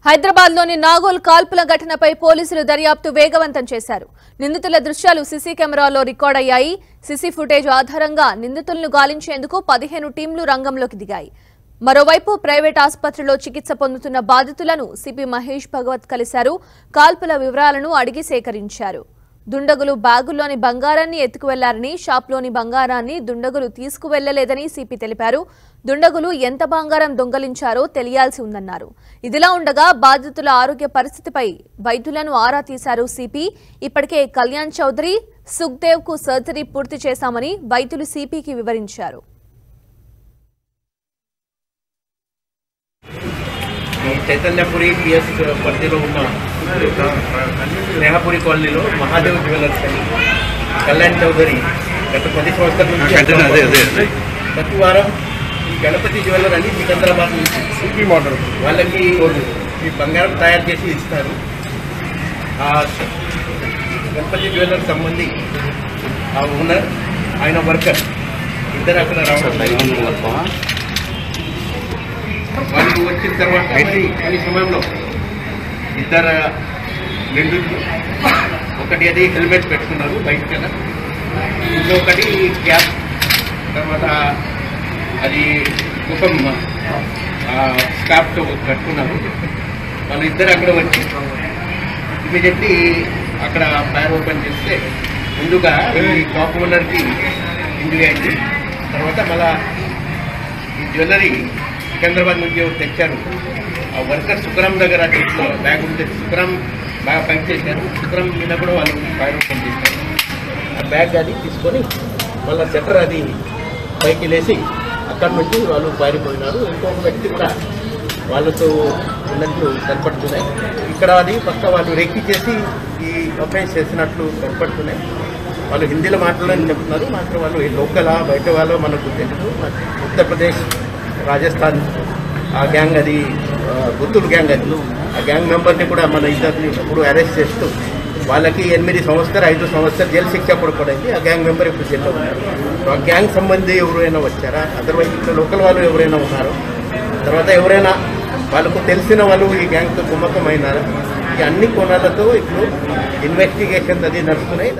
హైదరాబాద్ లోని నాగోల్ కాల్పుల ఘటనపై పోలీసులు దర్యాప్తు వేగవంతం చేశారు నిందితుల దృశ్యాలు సీసీ కెమెరాలో రికార్డ్ అయ్యాయి సీసీ ఫుటేజ్ ఆధారంగా నిందితులను గాలించేందుకు పదిహేను టీంలు రంగంలోకి దిగాయి మరోవైపు ప్రైవేట్ ఆసుపత్రిలో చికిత్స పొందుతున్న బాధితులను సిపి మహేష్ భగవత్ కలిశారు కాల్పుల వివరాలను అడిగి సేకరించారు దుండగులు బ్యాగుల్లోని బంగారాన్ని ఎత్తుకువెళ్లారని షాప్లోని బంగారాన్ని దుండగులు తీసుకువెళ్లలేదని సిపి తెలిపారు దుండగులు ఎంత బంగారం దొంగలించారో తెలియాల్సి ఉందన్నారు ఇదిలా ఉండగా బాధితుల ఆరోగ్య పరిస్థితిపై వైద్యులను ఆరా తీశారు సిపి ఇప్పటికే కళ్యాణ్ చౌదరి సుఖ్దేవ్ కు సర్జరీ పూర్తి చేశామని వైద్యులు సిపికి వివరించారు ఈ చైతన్యపురి పిఎస్ పరిధిలో ఉన్న స్నేహపురి కాలనీలో మహాదేవ్ జ్యువెలర్స్ అని కళ్యాణ్ చౌదరి గత పది సంవత్సరాల నుంచి కంటిన్యూ అదే అదే అదే ప్రతి వారం ఈ గణపతి జ్యువెలర్ అని సికింద్రాబాద్ నుంచి సిపి మోడల్ వాళ్ళకి ఈ బంగారం తయారు చేసి ఇస్తారు ఆ గణపతి జ్యువెలర్ సంబంధి ఆ ఓనర్ ఆయన వర్కర్ ఇద్దరు అక్కడ రావడం వాళ్ళు వచ్చిన తర్వాత మరి ఈ సమయంలో ఇద్దరు నిందితులు ఒకటి అది హెల్మెట్ పెట్టుకున్నారు బైక్ కదా ఇంకొకటి క్యాప్ తర్వాత అది ముఖం స్కాప్తో కట్టుకున్నారు వాళ్ళు ఇద్దరు అక్కడ వచ్చి ఇమీడియట్లీ అక్కడ ఫైర్ ఓపెన్ చేస్తే ముందుగా ఈ షాప్ ఓనర్కి ఇంజరీ అయింది తర్వాత మళ్ళా ఈ జ్యువెలరీ సికింద్రాబాద్ నుంచి ఎవరు తెచ్చారు ఆ వర్కర్ సుఖరాం దగ్గర చేతిలో బ్యాగ్ ఉంటే సుఖరాం బాగా ఫైట్ చేశారు సుఖరాం మీద కూడా వాళ్ళు ఫైర్ ఓపెన్ చేశారు ఆ బ్యాగ్ అది తీసుకొని వాళ్ళ సెటర్ అది పైకి లేచి అక్కడి నుంచి వాళ్ళు పారిపోయినారు ఇంకొక వ్యక్తి కూడా వాళ్ళతో ఉన్నట్లు కనపడుతున్నాయి ఇక్కడ అది పక్క వాళ్ళు రెక్కి చేసి ఈ అఫెన్స్ చేసినట్లు కనపడుతున్నాయి వాళ్ళు హిందీలో మాట్లాడని చెప్తున్నారు మాత్రం వాళ్ళు ఈ లోకలా బయట వాళ్ళో మనకు తెలియదు ఉత్తరప్రదేశ్ రాజస్థాన్ ఆ గ్యాంగ్ అది ఆ, గుత్తూరు గ్యాంగ్ అది ఆ గ్యాంగ్ మెంబర్ని కూడా మన ఇద్దరిని ఇప్పుడు అరెస్ట్ చేస్తూ వాళ్ళకి ఎనిమిది సంవత్సరాలు ఐదు సంవత్సరాలు జైలు శిక్ష పడకూడదు ఆ గ్యాంగ్ మెంబర్ ఇప్పుడు జైల్లో ఉన్నారు సో ఆ గ్యాంగ్ సంబంధి ఎవరైనా వచ్చారా అదర్వైజ్ ఇక్కడ లోకల్ వాళ్ళు ఎవరైనా ఉన్నారో తర్వాత ఎవరైనా వాళ్ళకు తెలిసిన వాళ్ళు ఈ గ్యాంగ్తో కుమ్మకం అయినారా ఈ అన్ని కోణాలతో ఇప్పుడు ఇన్వెస్టిగేషన్ అది నడుస్తున్నాయి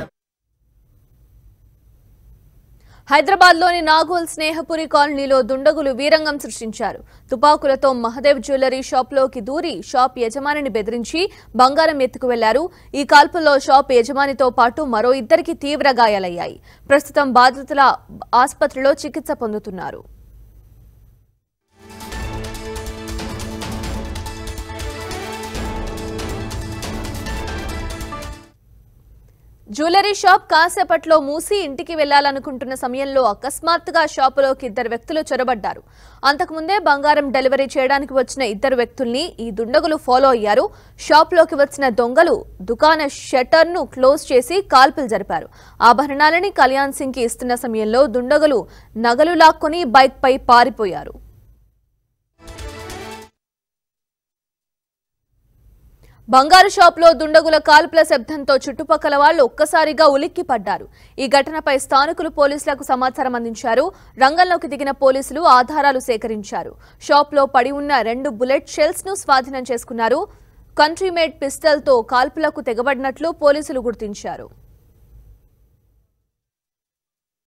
హైదరాబాద్ లోని నాగోల్ స్నేహపురి కాలనీలో దుండగులు వీరంగం సృష్టించారు తుపాకులతో మహదేవ్ జ్యువెలరీ షాప్లోకి దూరి షాప్ యజమానిని బెదిరించి బంగారం ఎత్తుకు వెళ్లారు ఈ కాల్పుల్లో షాప్ యజమానితో పాటు మరో ఇద్దరికి తీవ్ర గాయాలయ్యాయి ప్రస్తుతం బాధితుల ఆసుపత్రిలో చికిత్స పొందుతున్నారు జ్యువెలరీ షాప్ కాసేపట్లో మూసి ఇంటికి వెళ్లాలనుకుంటున్న సమయంలో అకస్మాత్తుగా షాపులోకి ఇద్దరు వ్యక్తులు చొరబడ్డారు అంతకుముందే బంగారం డెలివరీ చేయడానికి వచ్చిన ఇద్దరు వ్యక్తుల్ని ఈ దుండగులు ఫాలో అయ్యారు షాప్లోకి వచ్చిన దొంగలు దుకాణ షట్టర్ను క్లోజ్ చేసి కాల్పులు జరిపారు ఆభరణాలని కళ్యాణ్ సింగ్ కి ఇస్తున్న సమయంలో దుండగులు నగలు లాక్కొని బైక్ పై పారిపోయారు బంగారు షాప్లో దుండగుల కాల్పుల శబ్దంతో చుట్టుపక్కల వాళ్లు ఒక్కసారిగా ఉలిక్కి పడ్డారు ఈ ఘటనపై స్థానికులు పోలీసులకు సమాచారం అందించారు రంగంలోకి దిగిన పోలీసులు ఆధారాలు సేకరించారు షాప్లో పడి ఉన్న రెండు బుల్లెట్ షెల్స్ ను స్వాధీనం చేసుకున్నారు కంట్రీమేడ్ పిస్టల్తో కాల్పులకు తెగబడినట్లు పోలీసులు గుర్తించారు